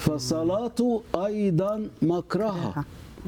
فصلاته ايضا مكرهه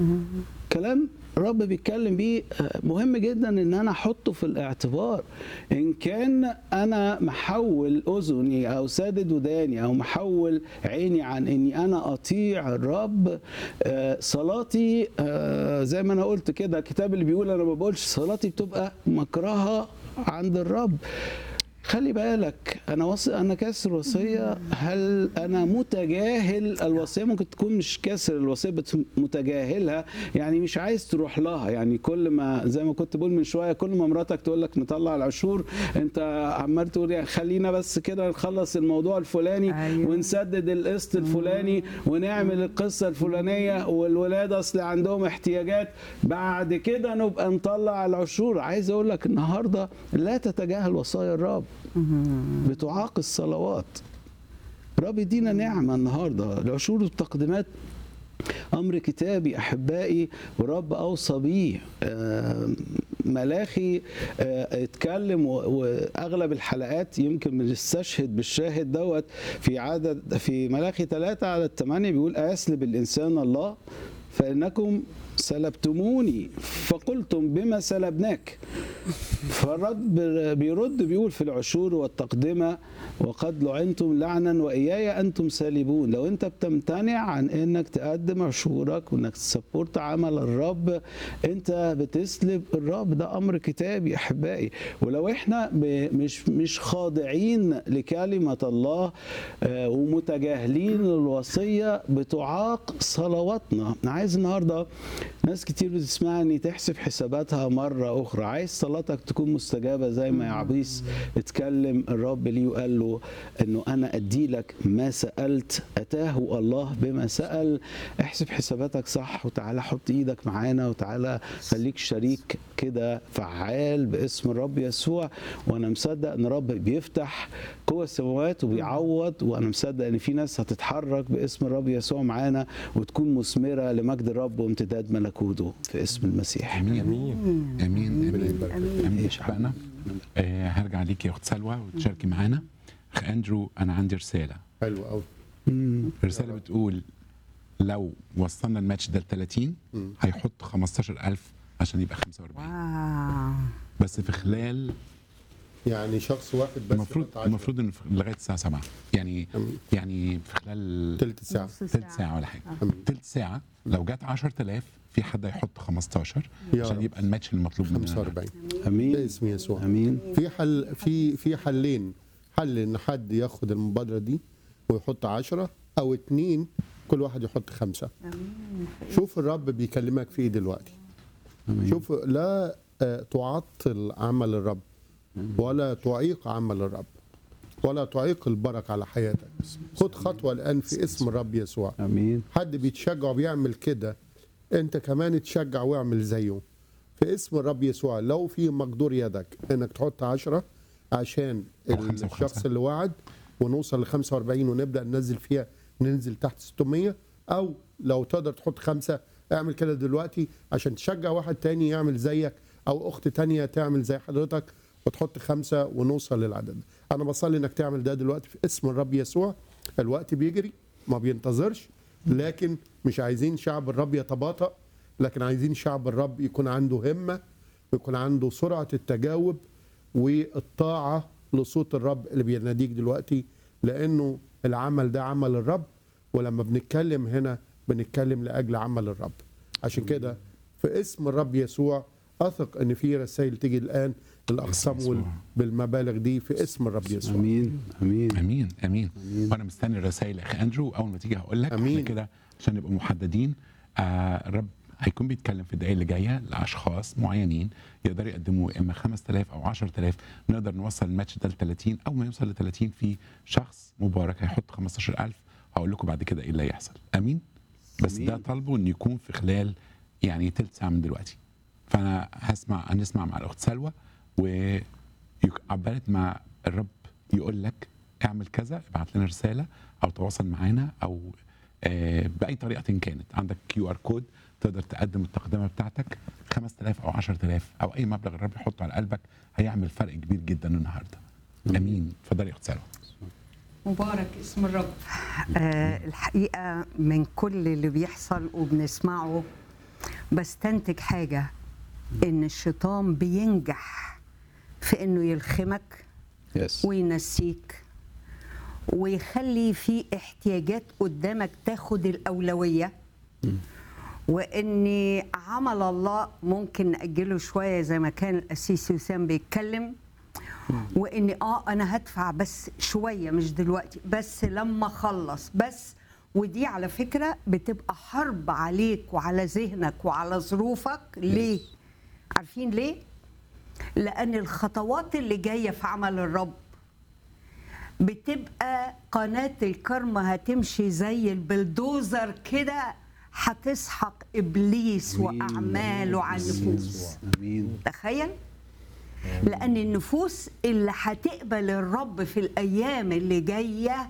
كلام رب بيتكلم بيه آه، مهم جدا ان انا احطه في الاعتبار ان كان انا محول اذني او سادد وداني او محول عيني عن اني انا اطيع الرب آه، صلاتي آه، زي ما انا قلت كده الكتاب اللي بيقول انا ما بقولش صلاتي بتبقى مكرهه عند الرب خلي بالك انا وص... انا كاسر وصيه هل انا متجاهل الوصيه ممكن تكون مش كاسر الوصيه بس متجاهلها يعني مش عايز تروح لها يعني كل ما زي ما كنت بقول من شويه كل ما مراتك تقول لك نطلع العشور انت عمال تقول يعني خلينا بس كده نخلص الموضوع الفلاني أيوة. ونسدد القسط الفلاني ونعمل القصه الفلانيه والولاد اصل عندهم احتياجات بعد كده نبقى نطلع العشور عايز اقول لك النهارده لا تتجاهل وصايا الرب بتعاق الصلوات رب يدينا نعمة النهاردة العشور والتقديمات أمر كتابي أحبائي ورب أوصى بيه آه، ملاخي آه، اتكلم و- وأغلب الحلقات يمكن بنستشهد بالشاهد دوت في عدد في ملاخي ثلاثة عدد ثمانية بيقول أيسلب الإنسان الله فإنكم سلبتموني فقلتم بما سلبناك فالرب بيرد بيقول في العشور والتقدمة وقد لعنتم لعنا وإياي أنتم سالبون لو أنت بتمتنع عن أنك تقدم عشورك وأنك تسبورت عمل الرب أنت بتسلب الرب ده أمر كتابي أحبائي ولو إحنا ب- مش مش خاضعين لكلمة الله آه، ومتجاهلين الوصية بتعاق صلواتنا أنا عايز النهاردة ناس كتير بتسمعني تحسب حساباتها مرة أخرى عايز صلاتك تكون مستجابة زي ما يعبيس اتكلم الرب ليه وقال له أنه أنا أدي لك ما سألت أتاه الله بما سأل احسب حساباتك صح وتعالى حط إيدك معانا وتعالى خليك شريك كده فعال باسم الرب يسوع وأنا مصدق أن الرب بيفتح قوى السماوات وبيعوض وأنا مصدق أن في ناس هتتحرك باسم الرب يسوع معانا وتكون مثمرة لمجد الرب وامتداد ملكوته في اسم المسيح امين امين امين امين امين إيش اتفقنا آه هرجع ليك يا اخت سلوى وتشاركي معانا اخ اندرو انا عندي رساله حلو قوي الرساله بتقول لو وصلنا الماتش ده ل 30 هيحط 15000 عشان يبقى 45 واو بس في خلال يعني شخص واحد بس المفروض يحط عشرة. المفروض ان في- لغايه الساعه 7 يعني أمين. يعني في خلال تلت ساعة نص تلت ساعه ولا حاجه أمين. تلت ساعه لو جت 10000 في حد هيحط 15 يا عشان رب. يبقى الماتش المطلوب مننا 45 امين باسم يسوع امين في حل في في حلين حل ان حد ياخد المبادرة دي ويحط عشرة او اتنين كل واحد يحط خمسة شوف الرب بيكلمك في ايه دلوقتي امين شوف لا آه، تعطل عمل الرب ولا تعيق عمل الرب ولا تعيق البركة على حياتك خد خطوة الآن في اسم الرب يسوع امين حد بيتشجع وبيعمل كده انت كمان اتشجع واعمل زيه في اسم الرب يسوع لو في مقدور يدك انك تحط عشرة عشان أو خمسة الشخص وخمسة. اللي وعد ونوصل ل 45 ونبدا ننزل فيها ننزل تحت 600 او لو تقدر تحط خمسة اعمل كده دلوقتي عشان تشجع واحد تاني يعمل زيك او اخت تانية تعمل زي حضرتك وتحط خمسة ونوصل للعدد انا بصلي انك تعمل ده دلوقتي في اسم الرب يسوع الوقت بيجري ما بينتظرش لكن مش عايزين شعب الرب يتباطأ لكن عايزين شعب الرب يكون عنده همة ويكون عنده سرعة التجاوب والطاعة لصوت الرب اللي بيناديك دلوقتي لأنه العمل ده عمل الرب ولما بنتكلم هنا بنتكلم لأجل عمل الرب عشان كده في اسم الرب يسوع أثق أن في رسائل تيجي الآن للأقسام يسوع. وال- بالمبالغ دي في اسم الرب يسوع امين امين امين امين وانا مستني الرسائل يا اخي اندرو اول ما تيجي هقول لك أمين. احنا كده عشان نبقى محددين آه الرب هيكون بيتكلم في الدقائق اللي جايه لاشخاص معينين يقدروا يقدموا اما 5000 او 10000 نقدر نوصل الماتش ده ل 30 اول ما يوصل ل 30 في شخص مبارك هيحط 15000 هقول لكم بعد كده ايه اللي هيحصل امين بس أمين. ده طالبه ان يكون في خلال يعني تلت ساعه من دلوقتي فانا هسمع هنسمع مع الاخت سلوى وعبالة ما الرب يقول لك اعمل كذا ابعت لنا رساله او تواصل معانا او آه، باي طريقه كانت عندك كيو ار كود تقدر تقدم التقدمه بتاعتك 5000 او 10000 او اي مبلغ الرب يحطه على قلبك هيعمل فرق كبير جدا النهارده امين اتفضلي يا اخت سلوى مبارك اسم الرب آه، الحقيقة من كل اللي بيحصل وبنسمعه بستنتج حاجة إن الشيطان بينجح في إنه يلخمك يس وينسيك ويخلي في احتياجات قدامك تاخد الأولوية وإن عمل الله ممكن نأجله شوية زي ما كان القسيس وسام بيتكلم واني اه انا هدفع بس شويه مش دلوقتي بس لما اخلص بس ودي على فكره بتبقى حرب عليك وعلى ذهنك وعلى ظروفك ليه عارفين ليه لان الخطوات اللي جايه في عمل الرب بتبقى قناه الكرمة هتمشي زي البلدوزر كده هتسحق ابليس واعماله عن النفوس امين تخيل لان النفوس اللي هتقبل الرب في الايام اللي جايه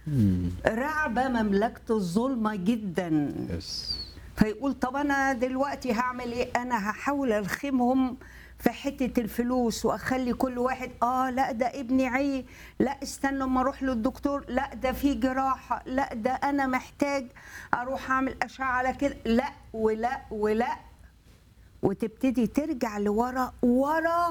رعبه مملكه الظلمه جدا يس فيقول طب انا دلوقتي هعمل ايه انا هحاول الخمهم في حته الفلوس واخلي كل واحد اه لا ده ابني عي لا استنى اما اروح للدكتور لا ده في جراحه لا ده انا محتاج اروح اعمل اشعه على كده لا ولا ولا وتبتدي ترجع لورا ورا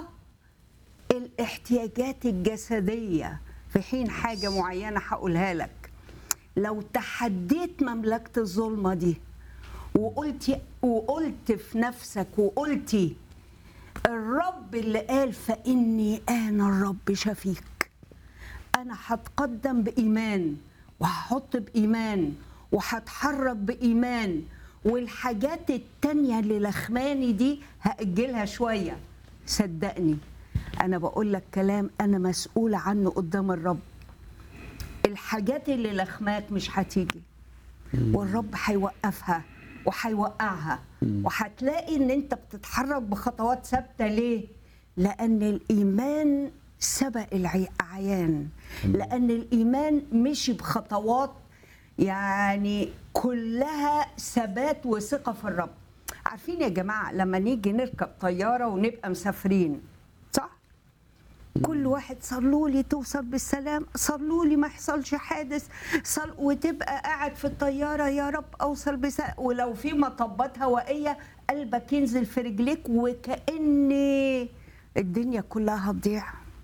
الاحتياجات الجسديه في حين حاجه معينه هقولها لك لو تحديت مملكه الظلمه دي وقلتي وقلت في نفسك وقلتي الرب اللي قال فاني انا الرب شفيك انا هتقدم بايمان وهحط بايمان وهتحرك بايمان والحاجات التانية اللي لخماني دي هأجلها شوية صدقني أنا بقول لك كلام أنا مسؤولة عنه قدام الرب الحاجات اللي لخماك مش هتيجي والرب هيوقفها وهيوقعها وهتلاقي ان انت بتتحرك بخطوات ثابته ليه؟ لان الايمان سبق العيان لان الايمان مشي بخطوات يعني كلها ثبات وثقه في الرب عارفين يا جماعه لما نيجي نركب طياره ونبقى مسافرين صح كل واحد صلوا لي توصل بالسلام صلوا لي ما يحصلش حادث صل وتبقى قاعد في الطياره يا رب اوصل بسلام ولو في مطبات هوائيه قلبك ينزل في رجليك وكأن الدنيا كلها هتضيع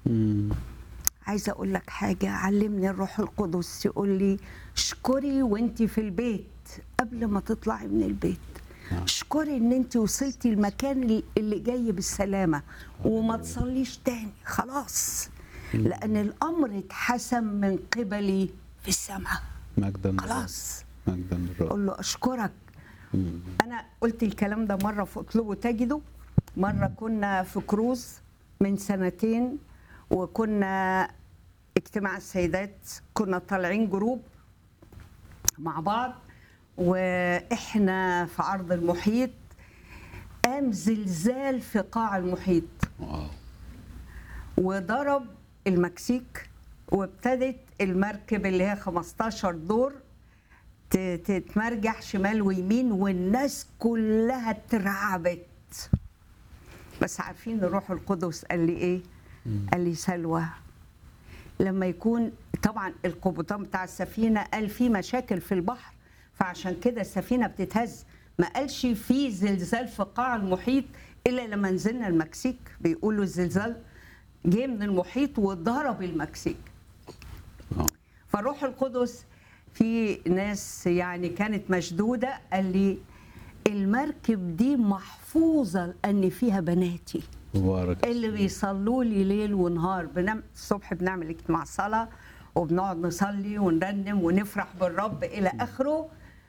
عايزه اقول لك حاجه علمني الروح القدس يقول لي اشكري وانت في البيت قبل ما تطلعي من البيت اشكري ان انت وصلتي المكان اللي جاي بالسلامه وما تصليش تاني خلاص لان الامر اتحسم من قبلي في السماء مجدا لله. خلاص مجدا للرب قول له اشكرك انا قلت الكلام ده مره في اطلبه تجده مره كنا في كروز من سنتين وكنا اجتماع السيدات كنا طالعين جروب مع بعض واحنا في عرض المحيط قام زلزال في قاع المحيط واو وضرب المكسيك وابتدت المركب اللي هي 15 دور ت- تتمرجح شمال ويمين والناس كلها اترعبت بس عارفين الروح القدس قال لي ايه قال لي سلوى لما يكون طبعا القبطان بتاع السفينه قال في مشاكل في البحر فعشان كده السفينه بتتهز ما قالش في زلزال في قاع المحيط الا لما نزلنا المكسيك بيقولوا الزلزال جه من المحيط وضرب المكسيك آه. فالروح القدس في ناس يعني كانت مشدوده قال لي المركب دي محفوظه لان فيها بناتي مبارك اللي بيصلوا لي ليل ونهار بنعمل الصبح بنعمل اجتماع صلاه وبنقعد نصلي ونرنم ونفرح بالرب الى اخره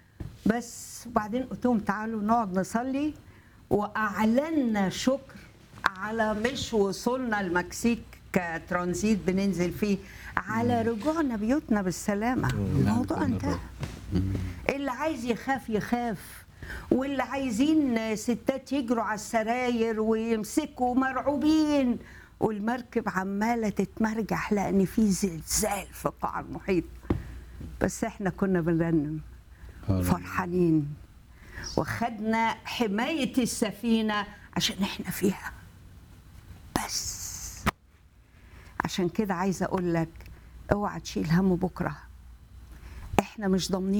بس وبعدين قلت لهم تعالوا نقعد نصلي واعلنا شكر على مش وصولنا المكسيك كترانزيت بننزل فيه على رجوعنا بيوتنا بالسلامه الموضوع انتهى اللي عايز يخاف يخاف واللي عايزين ستات يجروا على السراير ويمسكوا مرعوبين والمركب عماله تتمرجح لان في زلزال في قاع المحيط بس احنا كنا بنرنم فرحانين وخدنا حمايه السفينه عشان احنا فيها بس عشان كده عايزه اقول لك اوعى تشيل هم بكره احنا مش ضامنين